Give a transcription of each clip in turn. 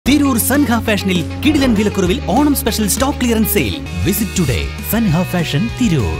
തിരൂർ സൻഹ ഫാഷനിൽ കിടിലൻ വിലക്കുറവിൽ Onam special stock clearance sale visit today Sanha fashion Tirur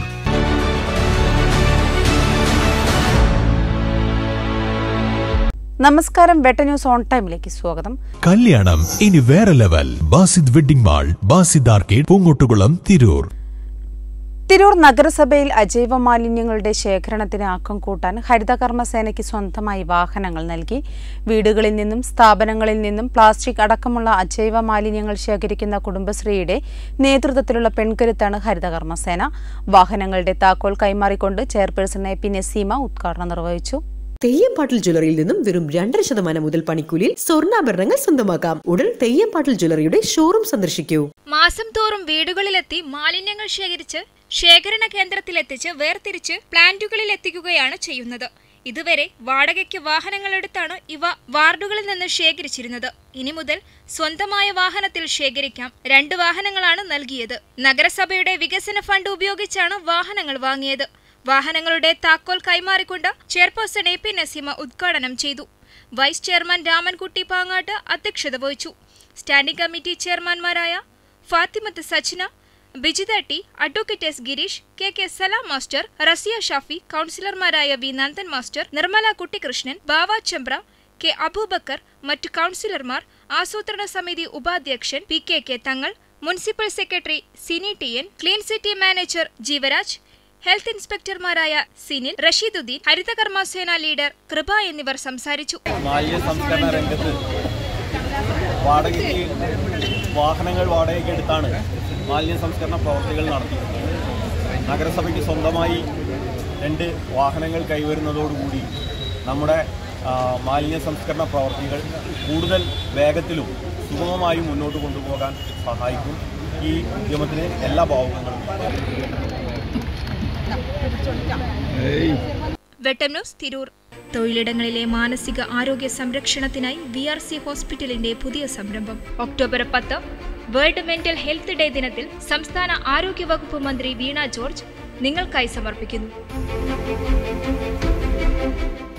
നമസ്കാരം വെട്ട ന്യൂസ് ഓൺ ടൈമിലേക്ക് സ്വാഗതം കല്യാണം ഇനി വേറെ level Basid wedding mall Basid arcade Poongottukulam Tirur Tirur നഗരസഭയിൽ അജൈവ മാലിന്യങ്ങളുടെ ശേഖരണത്തിന് ആക്കം കൂട്ടാൻ ഹരിതകർമ്മസേനയ്ക്ക് സ്വന്തമായി വാഹനങ്ങൾ നൽകി വീടുകളിൽ നിന്നും സ്ഥാപനങ്ങളിൽ നിന്നും പ്ലാസ്റ്റിക് അടക്കമുള്ള അജൈവ മാലിന്യങ്ങൾ ശേഖരിക്കുന്ന കുടുംബശ്രീയുടെ നേതൃത്വത്തിലുള്ള പെൺകരുത്താണ് ഹരിതകർമ്മസേന വാഹനങ്ങളുടെ താക്കോൽ കൈമാറിക്കൊണ്ട് ചെയർപേഴ്സൺ എ പി നസീമ ഉദ്ഘാടനം നിർവഹിച്ചു തെയ്യംപാട്ടിൽ ജ്വല്ലറിയിൽ നിന്നും വെറും രണ്ടര ശതമാനം മുതൽ പണിക്കൂലിയിൽ സ്വർണ്ണാഭരണങ്ങൾ സ്വന്തമാക്കാം ഉടൻ തെയ്യംപാട്ടിൽ ജ്വല്ലറിയുടെ ഷോറൂം സന്ദർശിക്കൂ മാസം തോറും വീടുകളിലെത്തി മാലിന്യങ്ങൾ ശേഖരിച്ച് ശേഖരണ കേന്ദ്രത്തിലെത്തിച്ച് വേർതിരിച്ച് പ്ലാന്റുകളിൽ എത്തിക്കുകയാണ് ചെയ്യുന്നത് ഇതുവരെ വാടകയ്ക്ക് വാഹനങ്ങൾ എടുത്താണ് ഇവ വാർഡുകളിൽ നിന്ന് ശേഖരിച്ചിരുന്നത് ഇനി മുതൽ സ്വന്തമായ വാഹനത്തിൽ ശേഖരിക്കാം രണ്ട് വാഹനങ്ങളാണ് നൽകിയത് നഗരസഭയുടെ വികസന ഫണ്ട് ഉപയോഗിച്ചാണ് വാഹനങ്ങൾ വാങ്ങിയത് വാഹനങ്ങളുടെ താക്കോൽ കൈമാറിക്കൊണ്ട് ചെയർപേഴ്സൺ എ പി നസീമ ഉദ്ഘാടനം ചെയ്തു വൈസ് ചെയർമാൻ രാമൻകുട്ടി പാങ്ങാട്ട് അധ്യക്ഷത വഹിച്ചു സ്റ്റാൻഡിംഗ് കമ്മിറ്റി ചെയർമാൻമാരായ Fathimath Sajna Bijitha T advocate S Girish K K Salam master Raziya Shafi കൗൺസിലർമാരായ V Nandan master Nirmala Kuttikrishnan Bava Chambra K Aboobacker മറ്റു കൗൺസിലർമാർ ആസൂത്രണ സമിതി ഉപാധ്യക്ഷൻ P K K Thangal municipal secretary Sini T N clean city manager Jeevaraj health ഇൻസ്പെക്ടർമാരായ സിനിൽ റഷീദുദ്ദീൻ ഹരിതകർമ്മസേന ലീഡർ കൃപ എന്നിവർ സംസാരിച്ചു മാലിന്യ സംസ്കരണ രംഗത്ത് വാടകയ്ക്ക് വാഹനങ്ങൾ വാടകയ്ക്ക് എടുത്താണ് മാലിന്യ സംസ്കരണ പ്രവർത്തികൾ നടത്തിയിരുന്നത് നഗരസഭയ്ക്ക് സ്വന്തമായി രണ്ട് വാഹനങ്ങൾ കൈവരുന്നതോടുകൂടി നമ്മുടെ ആ, മാലിന്യ സംസ്കരണ പ്രവർത്തികൾ കൂടുതൽ വേഗത്തിലും സുഗമമായും മുന്നോട്ട് കൊണ്ടുപോകാൻ സഹായിക്കും ഈ ഉദ്യമത്തിന് എല്ലാ ഭാവങ്ങളും വെട്ടം ന്യൂസ് തിരൂർ തൊഴിലിടങ്ങളിലെ മാനസിക ആരോഗ്യ സംരക്ഷണത്തിനായി വി ആർ സി ഹോസ്പിറ്റലിന്റെ പുതിയ സംരംഭം ഒക്ടോബർ പത്ത് വേൾഡ് മെന്റൽ ഹെൽത്ത് ഡേ ദിനത്തിൽ സംസ്ഥാന ആരോഗ്യ വകുപ്പ് മന്ത്രി വീണ ജോർജ് നിങ്ങൾക്കായി സമർപ്പിക്കുന്നു